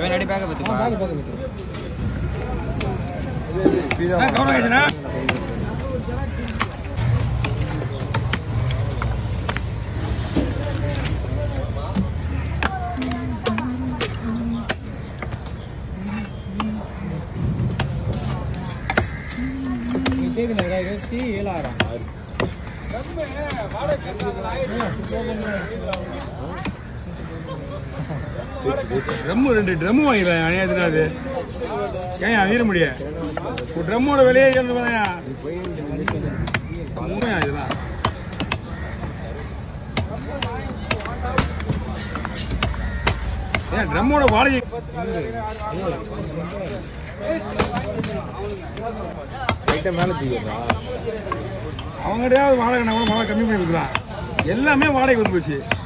பின்னாடி பேக்க பத்துப்பா back back வைக்கிறேன் கவனம் ஆயிடுச்சுண்ணா நீ செய்து இருபத்தி ஏழாயிரம் ட்ரம்மு ரெண்டு ட்ரம்மு வாங்கிடலாம் அநியாயத்துனா அது ஏன் வீர முடிய ஒரு ட்ரம்மோட விலையே ஏழு ரூபாயா மூணையா இதெல்லாம் ஏன் ட்ரம்மோட வாடகை லைட்டாக மேலே தூக்கிடுறா அவங்ககிட்டயாவது வாடகை கூட வாடகை கம்மி பண்ணி கொடுக்கலாம் எல்லாமே வாடகை வந்து போச்சு